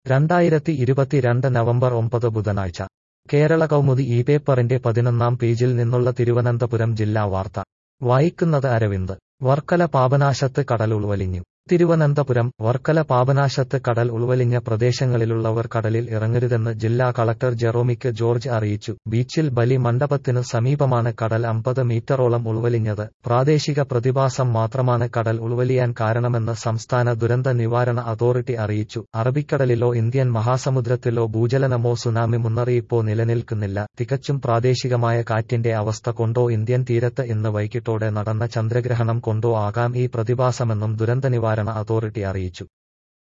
രണ്ടായിരത്തി ഇരുപത്തിരണ്ട് നവംബർ ഒമ്പത് ബുധനാഴ്ച കേരള കൗമുദി ഈ പേപ്പറിന്റെ പതിനൊന്നാം പേജിൽ നിന്നുള്ള തിരുവനന്തപുരം ജില്ലാ വാർത്ത വായിക്കുന്നത് അരവിന്ദ് വർക്കല പാപനാശത്ത് കടൽ ഉൾവലിഞ്ഞു തിരുവനന്തപുരം വർക്കല പാപനാശത്ത് കടൽ ഉൾവലിഞ്ഞ പ്രദേശങ്ങളിലുള്ളവർ കടലിൽ ഇറങ്ങരുതെന്ന് ജില്ലാ കളക്ടർ ജെറോമിക്ക് ജോർജ് അറിയിച്ചു ബീച്ചിൽ ബലി മണ്ഡപത്തിനു സമീപമാണ് കടൽ അമ്പത് മീറ്ററോളം ഉൾവലിഞ്ഞത് പ്രാദേശിക പ്രതിഭാസം മാത്രമാണ് കടൽ ഉൾവലിയാൻ കാരണമെന്ന് സംസ്ഥാന ദുരന്ത നിവാരണ അതോറിറ്റി അറിയിച്ചു അറബിക്കടലിലോ ഇന്ത്യൻ മഹാസമുദ്രത്തിലോ ഭൂചലനമോ സുനാമി മുന്നറിയിപ്പോ നിലനിൽക്കുന്നില്ല തികച്ചും പ്രാദേശികമായ കാറ്റിന്റെ അവസ്ഥ കൊണ്ടോ ഇന്ത്യൻ തീരത്ത് ഇന്ന് വൈകിട്ടോടെ നടന്ന ചന്ദ്രഗ്രഹണം കൊണ്ടോ ആകാം ഈ പ്രതിഭാസമെന്നും ദുരന്ത നിവാരണ അതോറിറ്റി അറിയിച്ചു